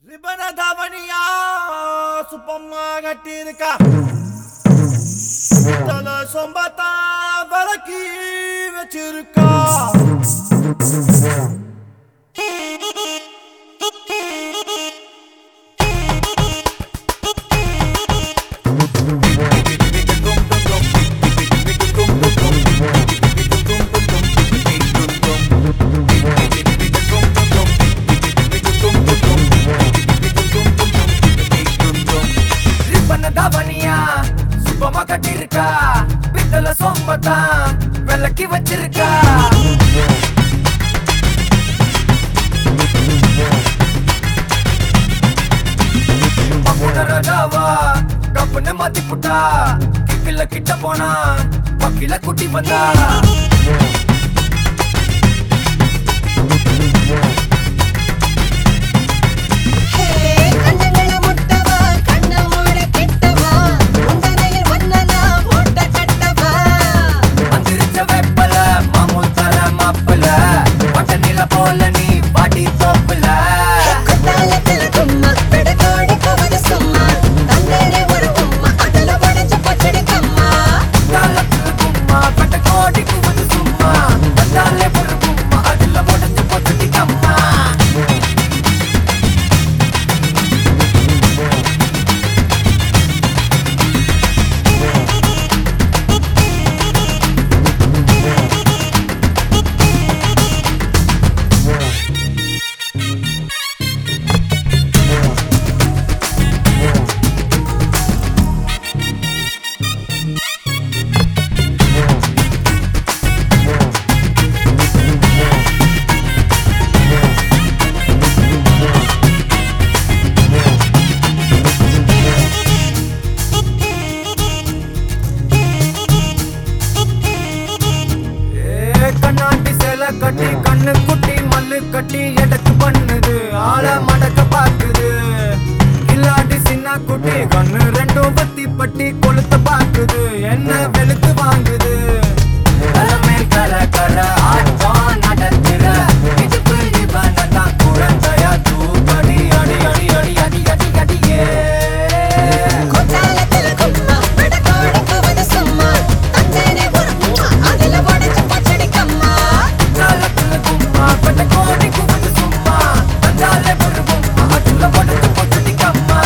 ரிபன தவனியா சுப்பம்மா கட்டியிருக்கா தல சொம்பத்தா விளக்கி வச்சிருக்கா ரிப்பன தாவணியா சுப்பமா கட்டிருக்கா பித்தள சொம்பத்தான் விளக்கி வச்சிருக்கா பக்குன ராஜாவா கப்புன்னு மாத்தி புட்டா கிக்கில கிட்ட போனா பக்கில குட்டி வந்தா கண்ணங்கள முட்டவா கண்ண மூட கெட்டவா உந்தனையில் வண்ணனா மூட்ட கட்டவா அந்திரிச்ச வெப்பல மாமூல் தர மாப்பிள பட்ட நில போல நீ பாட்டி தோப்புல குத்தாலத்துல கும்மா பெடகோடி கவர சும்மா தந்தனே ஒரு உம்மா அதுல உடஞ்ச பச்சடி கம்மா தாளத்துல கும்மா பட்ட கோடி குவது சும்மா வந்தாலே ஒரு கும்மா அதுல உடஞ்சு பொத்துட்டி கம்மா ஏ கண்ணாடி சேலை கட்டி கண்ணு குட்டி மல்லு கட்டி எடக்கு பண்ணுது ஆள மடக்க பாக்குது இல்லாட்டி சின்ன குட்டி கண்ணு ரெண்டும் பத்தி பட்டி கொளுத்த பாக்குது என்ன வெளுத்து வாங்குது தலைமேல் கர கர ஆட்டம் நடத்துற இதுக்கு இவனை தான் குழந்தையா தூக்கடி அடி அடி அடி அடி அடி அடியே குத்தாலத்துல கும்மா பெடகோடி கவர சும்மா தந்தனே ஒரு உம்மா அதுல உடஞ்ச பச்சடி கம்மா காலத்துல கும்மா பட்ட கோடி குவது சும்மா வந்தாலே ஒரு கும்மா அதுல உடஞ்சு பொத்துட்டி கம்மா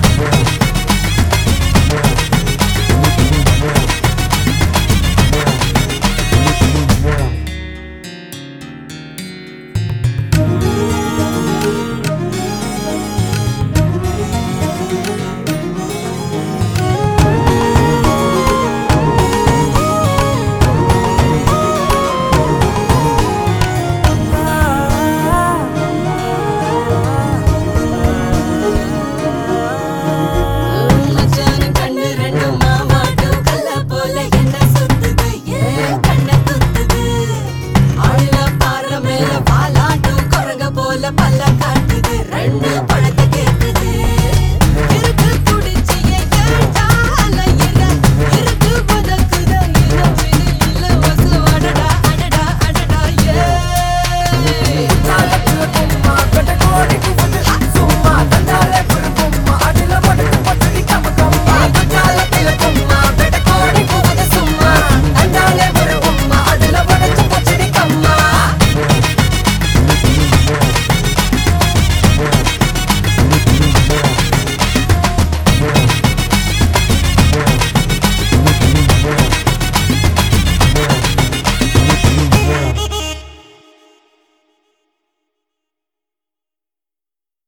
மச்சான கண்ணு ரெண்டு மாமாட்டு கல்ல போல என்ன சுத்துது ஏன் கண்ண குத்துது ஆளுல பாற மேல வாலாட்டும் குரங்க போல பல்ல காட்டுது ரெண்டு பழத்தை